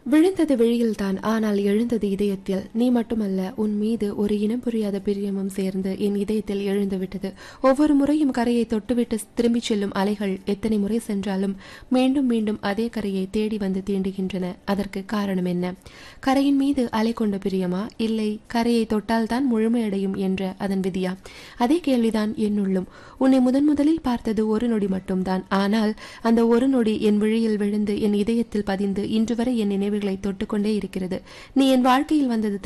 விழுந்தது விழியில்தான் ஆனால் எழுந்தது இதயத்தில் நீ மட்டுமல்ல உன் மீது ஒரு இனம் புரியாத பிரியமும் சேர்ந்து என் இதயத்தில் எழுந்து விட்டது ஒவ்வொரு முறையும் கரையை தொட்டுவிட்டு திரும்பிச் செல்லும் அலைகள் எத்தனை முறை சென்றாலும் மீண்டும் மீண்டும் அதே கரையை தேடி வந்து தீண்டுகின்றன அதற்கு காரணம் என்ன கரையின் மீது அலை கொண்ட பிரியமா இல்லை கரையை தொட்டால்தான் முழுமையடையும் என்ற அதன் விதியா அதே கேள்விதான் என்னுள்ளும் உன்னை முதன் முதலில் பார்த்தது ஒரு நொடி மட்டும்தான் ஆனால் அந்த ஒரு நொடி என் விழியில் விழுந்து என் இதயத்தில் பதிந்து இன்று வரை என் நினைவுகளை தொட்டுக்கொண்டே இருக்கிறது நீ என் வாழ்க்கையில் வந்தது